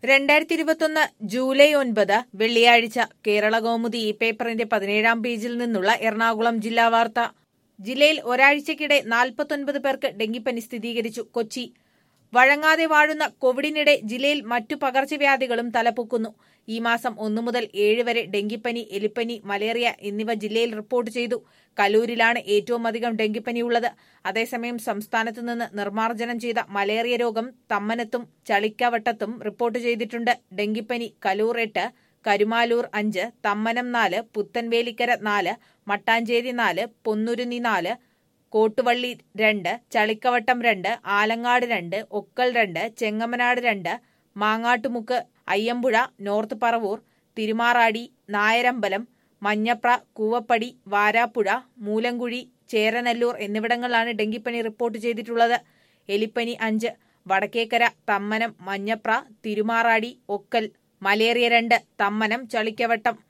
രണ്ടായിരത്തി ഇരുപത്തൊന്ന് ജൂലൈ ഒൻപത് വെള്ളിയാഴ്ച കേരള കൗമുദി ഈ പേപ്പറിന്റെ പതിനേഴാം പേജിൽ നിന്നുള്ള എറണാകുളം ജില്ലാ വാർത്ത ജില്ലയിൽ ഒരാഴ്ചക്കിടെ നാൽപ്പത്തൊൻപത് പേർക്ക് ഡെങ്കിപ്പനി സ്ഥിരീകരിച്ചു കൊച്ചി വഴങ്ങാതെ വാഴുന്ന കോവിഡിനിടെ ജില്ലയിൽ മറ്റു പകർച്ചവ്യാധികളും തലപൊക്കുന്നു ഈ മാസം ഒന്നു മുതൽ ഏഴ് വരെ ഡെങ്കിപ്പനി എലിപ്പനി മലേറിയ എന്നിവ ജില്ലയിൽ റിപ്പോർട്ട് ചെയ്തു കലൂരിലാണ് ഏറ്റവും അധികം ഡെങ്കിപ്പനിയുള്ളത് അതേസമയം സംസ്ഥാനത്ത് നിന്ന് നിർമ്മാർജ്ജനം ചെയ്ത മലേറിയ രോഗം തമ്മനത്തും ചളിക്കവട്ടത്തും റിപ്പോർട്ട് ചെയ്തിട്ടുണ്ട് ഡെങ്കിപ്പനി കലൂർ എട്ട് കരുമാലൂർ അഞ്ച് തമ്മനം നാല് പുത്തൻവേലിക്കര നാല് മട്ടാഞ്ചേരി നാല് പൊന്നുരുന്നി നാല് കോട്ടുവള്ളി രണ്ട് ചളിക്കവട്ടം രണ്ട് ആലങ്ങാട് രണ്ട് ഒക്കൽ രണ്ട് ചെങ്ങമനാട് രണ്ട് മാങ്ങാട്ടുമുക്ക് അയ്യമ്പുഴ നോർത്ത് പറവൂർ തിരുമാറാടി നായരമ്പലം മഞ്ഞപ്ര കൂവപ്പടി വാരാപ്പുഴ മൂലങ്കുഴി ചേരനല്ലൂർ എന്നിവിടങ്ങളിലാണ് ഡെങ്കിപ്പനി റിപ്പോർട്ട് ചെയ്തിട്ടുള്ളത് എലിപ്പനി അഞ്ച് വടക്കേക്കര തമ്മനം മഞ്ഞപ്ര തിരുമാറാടി ഒക്കൽ മലേറിയ രണ്ട് തമ്മനം ചളിക്കവട്ടം